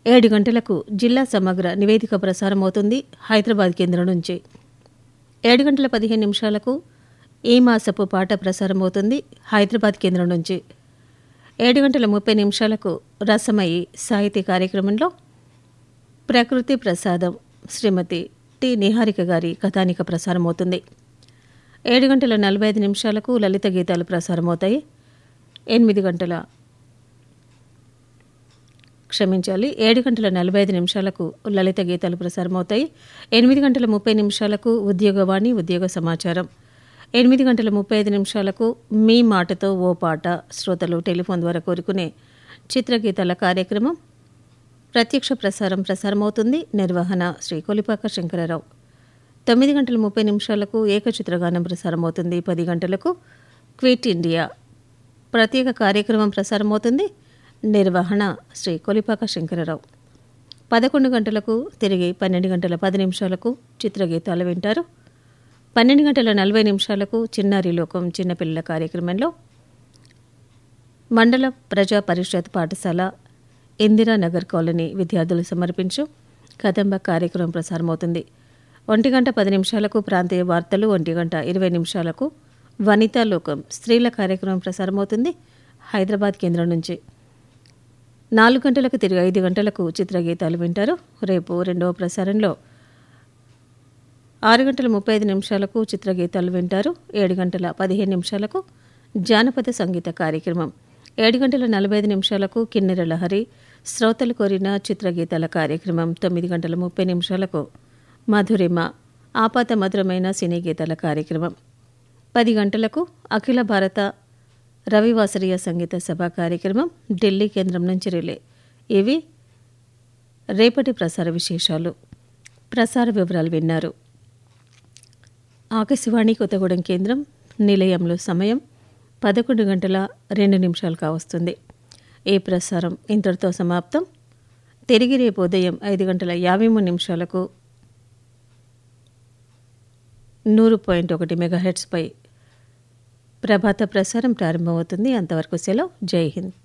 ఏడు గంటలకు జిల్లా సమగ్ర నివేదిక ప్రసారమవుతుంది హైదరాబాద్ కేంద్రం నుంచి ఏడు గంటల పదిహేను నిమిషాలకు ఈ మాసపు పాట ప్రసారమవుతుంది హైదరాబాద్ కేంద్రం నుంచి ఏడు గంటల ముప్పై నిమిషాలకు రసమయి సాహితీ కార్యక్రమంలో ప్రకృతి ప్రసాదం శ్రీమతి టి నిహారిక గారి కథానిక ప్రసారమవుతుంది ఏడు గంటల నలభై ఐదు నిమిషాలకు లలిత గీతాలు ప్రసారమవుతాయి ఎనిమిది గంటల క్షమించాలి ఏడు గంటల నలభై ఐదు నిమిషాలకు లలిత గీతాలు ప్రసారమవుతాయి ఎనిమిది గంటల ముప్పై నిమిషాలకు ఉద్యోగవాణి ఉద్యోగ సమాచారం ఎనిమిది గంటల ముప్పై ఐదు నిమిషాలకు మీ మాటతో ఓ పాట శ్రోతలు టెలిఫోన్ ద్వారా కోరుకునే చిత్రగీతాల కార్యక్రమం ప్రత్యక్ష ప్రసారం ప్రసారమవుతుంది నిర్వహణ శ్రీ కొలిపాక శంకరరావు తొమ్మిది గంటల ముప్పై నిమిషాలకు ఏకచిత్రగానం ప్రసారమవుతుంది పది గంటలకు క్విట్ ఇండియా ప్రత్యేక కార్యక్రమం ప్రసారమవుతుంది నిర్వహణ శ్రీ కొలిపాక శంకరరావు పదకొండు గంటలకు తిరిగి పన్నెండు గంటల పది నిమిషాలకు చిత్రగీతాలు వింటారు పన్నెండు గంటల నలభై నిమిషాలకు చిన్నారి లోకం చిన్నపిల్లల కార్యక్రమంలో మండల ప్రజా పరిషత్ పాఠశాల ఇందిరానగర్ కాలనీ విద్యార్థులు సమర్పించు కదంబ కార్యక్రమం ప్రసారమవుతుంది ఒంటి గంట పది నిమిషాలకు ప్రాంతీయ వార్తలు ఒంటి గంట ఇరవై నిమిషాలకు వనితా లోకం స్త్రీల కార్యక్రమం ప్రసారమవుతుంది హైదరాబాద్ కేంద్రం నుంచి నాలుగు గంటలకు తిరిగి ఐదు గంటలకు చిత్రగీతాలు వింటారు రేపు రెండవ ప్రసారంలో ఆరు గంటల ముప్పై ఐదు నిమిషాలకు చిత్రగీతాలు వింటారు ఏడు గంటల పదిహేను నిమిషాలకు జానపద సంగీత కార్యక్రమం ఏడు గంటల నలభై ఐదు నిమిషాలకు కిన్నెర లహరి శ్రోతలు కోరిన చిత్రగీతాల కార్యక్రమం తొమ్మిది గంటల ముప్పై నిమిషాలకు మధురిమ ఆపాత మధురమైన సినీ గీతాల కార్యక్రమం పది గంటలకు అఖిల భారత రవివాసరీయ సంగీత సభ కార్యక్రమం ఢిల్లీ కేంద్రం నుంచి రిలే ఇవి రేపటి ప్రసార విశేషాలు ప్రసార వివరాలు విన్నారు ఆకాశవాణి కొత్తగూడెం కేంద్రం నిలయంలో సమయం పదకొండు గంటల రెండు నిమిషాలు కావస్తుంది ఈ ప్రసారం ఇంతటితో సమాప్తం తిరిగి రేపు ఉదయం ఐదు గంటల యాభై మూడు నిమిషాలకు నూరు పాయింట్ ఒకటి మెగాహెట్స్పై ప్రభాత ప్రసారం ప్రారంభమవుతుంది అంతవరకు సెలవు జై హింద్